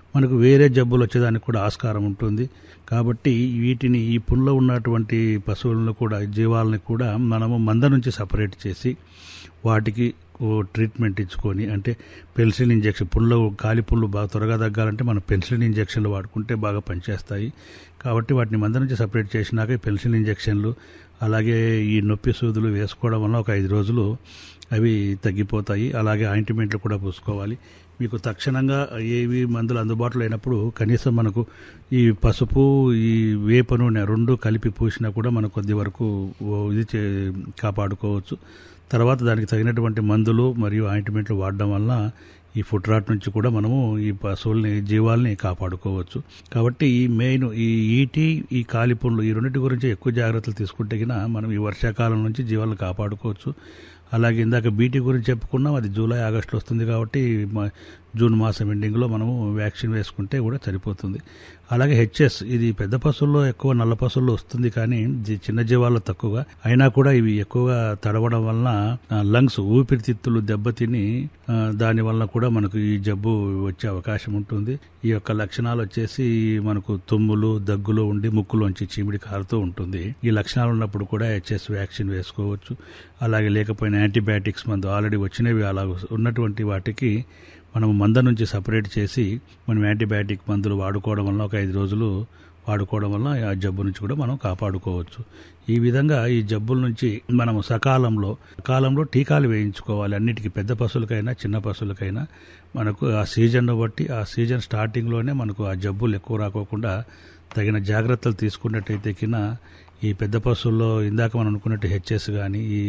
మనకు వేరే జబ్బులు వచ్చేదానికి కూడా ఆస్కారం ఉంటుంది కాబట్టి వీటిని ఈ పుండ్లో ఉన్నటువంటి పశువులను కూడా జీవాలని కూడా మనము మంద నుంచి సపరేట్ చేసి వాటికి ఓ ట్రీట్మెంట్ ఇచ్చుకొని అంటే పెన్సిలిన్ ఇంజెక్షన్ పుండ్లు కాలి పుండ్లు బాగా త్వరగా తగ్గాలంటే మనం పెన్సిలిన్ ఇంజెక్షన్లు వాడుకుంటే బాగా పనిచేస్తాయి కాబట్టి వాటిని మంద నుంచి సపరేట్ చేసినాక ఈ పెన్సిలిన్ ఇంజెక్షన్లు అలాగే ఈ నొప్పి సూదులు వేసుకోవడం వల్ల ఒక ఐదు రోజులు అవి తగ్గిపోతాయి అలాగే ఆయింట్మెంట్లు కూడా పూసుకోవాలి మీకు తక్షణంగా ఏవి మందులు అందుబాటులో అయినప్పుడు కనీసం మనకు ఈ పసుపు ఈ వేప నూనె రెండు కలిపి పూసినా కూడా మనకు కొద్ది వరకు ఓ ఇది చే కాపాడుకోవచ్చు తర్వాత దానికి తగినటువంటి మందులు మరియు ఆయింట్మెంట్లు వాడడం వల్ల ఈ ఫుట్ రాట్ నుంచి కూడా మనము ఈ పశువుల్ని జీవాల్ని కాపాడుకోవచ్చు కాబట్టి ఈ మెయిన్ ఈ ఈటి ఈ కాలిపుండ్లు ఈ రెండింటి గురించి ఎక్కువ జాగ్రత్తలు తీసుకుంటే గిన మనం ఈ వర్షాకాలం నుంచి జీవాలను కాపాడుకోవచ్చు అలాగే ఇందాక బీటీ గురించి చెప్పుకున్నాం అది జూలై ఆగస్టులో వస్తుంది కాబట్టి మ- జూన్ మాసం ఎండింగ్లో మనము వ్యాక్సిన్ వేసుకుంటే కూడా సరిపోతుంది అలాగే హెచ్ఎస్ ఇది పెద్ద పశువుల్లో ఎక్కువ నల్ల పశువుల్లో వస్తుంది కానీ ఇది చిన్న జీవాల్లో తక్కువగా అయినా కూడా ఇవి ఎక్కువగా తడవడం వలన లంగ్స్ ఊపిరితిత్తులు దెబ్బతిని ఆ, దాని వలన కూడా మనకు ఈ జబ్బు వచ్చే అవకాశం ఉంటుంది ఈ యొక్క లక్షణాలు వచ్చేసి మనకు తుమ్ములు దగ్గులు ఉండి ముక్కులోంచి చీమిడి కారుతూ ఉంటుంది ఈ లక్షణాలు ఉన్నప్పుడు కూడా హెచ్ఎస్ వ్యాక్సిన్ వేసుకోవచ్చు అలాగే లేకపోయినా యాంటీబయాటిక్స్ మందు ఆల్రెడీ వచ్చినవి అలా ఉన్నటువంటి వాటికి మనం మంద నుంచి సపరేట్ చేసి మనం యాంటీబయాటిక్ మందులు వాడుకోవడం వల్ల ఒక ఐదు రోజులు వాడుకోవడం వల్ల ఆ జబ్బు నుంచి కూడా మనం కాపాడుకోవచ్చు ఈ విధంగా ఈ జబ్బుల నుంచి మనం సకాలంలో సకాలంలో టీకాలు వేయించుకోవాలి అన్నిటికీ పెద్ద పశువులకైనా చిన్న పశువులకైనా మనకు ఆ సీజన్ను బట్టి ఆ సీజన్ స్టార్టింగ్లోనే మనకు ఆ జబ్బులు ఎక్కువ రాకోకుండా తగిన జాగ్రత్తలు తీసుకున్నట్టయితే కింద ఈ పెద్ద పశువుల్లో ఇందాక మనం అనుకున్నట్టు హెచ్ఎస్ కానీ ఈ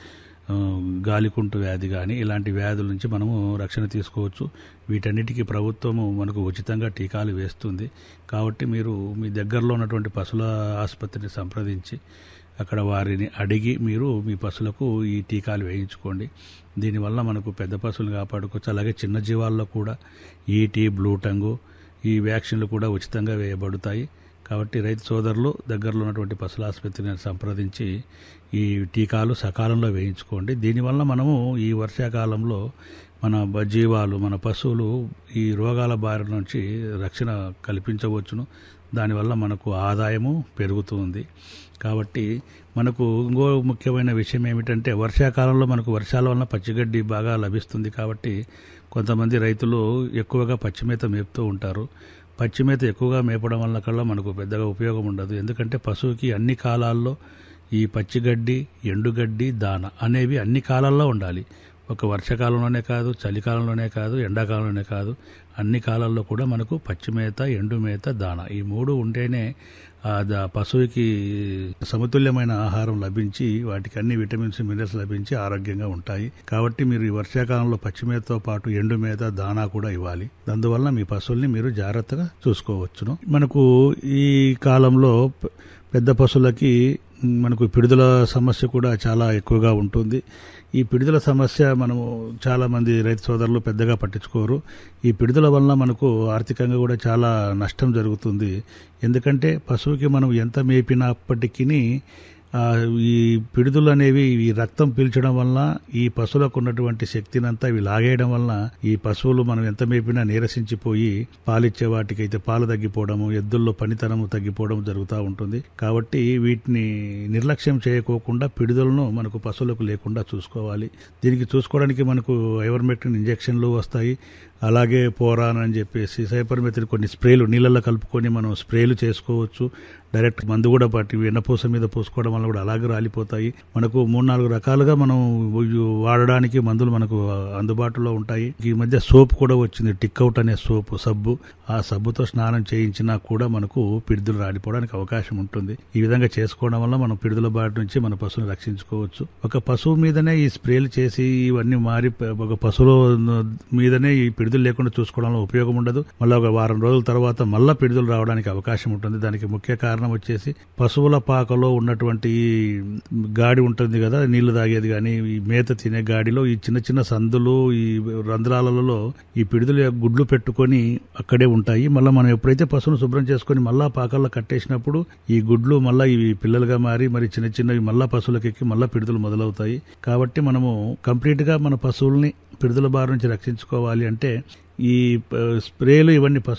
ఆ, గాలికుంటు వ్యాధి కానీ ఇలాంటి వ్యాధుల నుంచి మనము రక్షణ తీసుకోవచ్చు వీటన్నిటికీ ప్రభుత్వము మనకు ఉచితంగా టీకాలు వేస్తుంది కాబట్టి మీరు మీ దగ్గరలో ఉన్నటువంటి పశువుల ఆసుపత్రిని సంప్రదించి అక్కడ వారిని అడిగి మీరు మీ పశువులకు ఈ టీకాలు వేయించుకోండి దీనివల్ల మనకు పెద్ద పశువులు కాపాడుకోవచ్చు అలాగే చిన్న జీవాల్లో కూడా ఈటీ బ్లూ టంగు ఈ వ్యాక్సిన్లు కూడా ఉచితంగా వేయబడతాయి కాబట్టి రైతు సోదరులు దగ్గరలో ఉన్నటువంటి పశువుల ఆసుపత్రిని సంప్రదించి ఈ టీకాలు సకాలంలో వేయించుకోండి దీనివల్ల మనము ఈ వర్షాకాలంలో మన బ- జీవాలు మన పశువులు ఈ రోగాల బారి నుంచి రక్షణ కల్పించవచ్చును దానివల్ల మనకు ఆదాయము పెరుగుతుంది కాబట్టి మనకు ఇంకో ముఖ్యమైన విషయం ఏమిటంటే వర్షాకాలంలో మనకు వర్షాల వలన పచ్చిగడ్డి బాగా లభిస్తుంది కాబట్టి కొంతమంది రైతులు ఎక్కువగా పచ్చిమేత మేపుతూ ఉంటారు పచ్చిమేత ఎక్కువగా మేపడం వల్ల కల్లా మనకు పెద్దగా ఉపయోగం ఉండదు ఎందుకంటే పశువుకి అన్ని కాలాల్లో ఈ పచ్చిగడ్డి ఎండుగడ్డి దాన అనేవి అన్ని కాలాల్లో ఉండాలి ఒక వర్షాకాలంలోనే కాదు చలికాలంలోనే కాదు ఎండాకాలంలోనే కాదు అన్ని కాలాల్లో కూడా మనకు పచ్చిమేత ఎండుమేత దాన ఈ మూడు ఉంటేనే ఆ ద- పశువుకి సమతుల్యమైన ఆహారం లభించి వాటికి అన్ని విటమిన్స్ మినరల్స్ లభించి ఆరోగ్యంగా ఉంటాయి కాబట్టి మీరు ఈ వర్షాకాలంలో పచ్చిమేతతో పాటు ఎండుమేత దానా కూడా ఇవ్వాలి అందువల్ల మీ పశువుల్ని మీరు జాగ్రత్తగా చూసుకోవచ్చును మనకు ఈ కాలంలో ప- పెద్ద పశువులకి మ్, మనకు పిడుదల సమస్య కూడా చాలా ఎక్కువగా ఉంటుంది ఈ పిడుదల సమస్య మనము చాలా మంది రైతు సోదరులు పెద్దగా పట్టించుకోరు ఈ పిడుదల వలన మనకు ఆర్థికంగా కూడా చాలా నష్టం జరుగుతుంది ఎందుకంటే పశువుకి మనం ఎంత మేపినప్పటికీ ఆ, ఈ పిడుదలు అనేవి ఈ రక్తం పీల్చడం వల్ల ఈ పశువులకు ఉన్నటువంటి శక్తినంతా ఇవి లాగేయడం వల్ల ఈ పశువులు మనం ఎంత మేపినా నీరసించిపోయి పాలిచ్చే వాటికైతే పాలు తగ్గిపోవడము ఎద్దుల్లో పనితనము తగ్గిపోవడం జరుగుతూ ఉంటుంది కాబట్టి వీటిని నిర్లక్ష్యం చేయకోకుండా పిడుదలను మనకు పశువులకు లేకుండా చూసుకోవాలి దీనికి చూసుకోవడానికి మనకు ఐవర్మెక్టిన్ ఇంజెక్షన్లు వస్తాయి అలాగే పోరాన్ అని చెప్పేసి సైపర్మెథిన్ కొన్ని స్ప్రేలు నీళ్ళల్లో కలుపుకొని మనం స్ప్రేలు చేసుకోవచ్చు డైరెక్ట్ మందు కూడా పట్టి వెన్నపూస మీద పూసుకోవడం వల్ల కూడా అలాగే రాలిపోతాయి మనకు మూడు నాలుగు రకాలుగా మనం వాడడానికి మందులు మనకు అందుబాటులో ఉంటాయి ఈ మధ్య సోప్ కూడా వచ్చింది టిక్అవుట్ అనే సోపు సబ్బు ఆ సబ్బుతో స్నానం చేయించినా కూడా మనకు పిడుదలు రాలిపోవడానికి అవకాశం ఉంటుంది ఈ విధంగా చేసుకోవడం వల్ల మనం పిడుదల బారి నుంచి మన పశువుని రక్షించుకోవచ్చు ఒక పశువు మీదనే ఈ స్ప్రేలు చేసి ఇవన్నీ మారి ప- ఒక పశువుల మీదనే ఈ పిడుదలు లేకుండా చూసుకోవడంలో ఉపయోగం ఉండదు మళ్ళీ ఒక వారం రోజుల తర్వాత మళ్ళా పిడుదలు రావడానికి అవకాశం ఉంటుంది దానికి ముఖ్య కారణం వచ్చేసి పశువుల పాకలో ఉన్నటువంటి ఈ గాడి ఉంటుంది కదా నీళ్లు తాగేది కానీ ఈ మేత తినే గాడిలో ఈ చిన్న చిన్న సందులు ఈ రంధ్రాలలో ఈ పిడుదల గుడ్లు పెట్టుకొని అక్కడే ఉంటాయి మళ్ళీ మనం ఎప్పుడైతే పశువును శుభ్రం చేసుకొని మళ్ళా పాకల్లో కట్టేసినప్పుడు ఈ గుడ్లు మళ్ళా ఇవి పిల్లలుగా మారి మరి చిన్న చిన్నవి మళ్ళా పశువులకు ఎక్కి మళ్ళా పిడుదలు మొదలవుతాయి కాబట్టి మనము కంప్లీట్ గా మన పశువుల్ని పిడుదల బారి నుంచి రక్షించుకోవాలి అంటే ఈ ప- స్ప్రేలు ఇవన్నీ పశు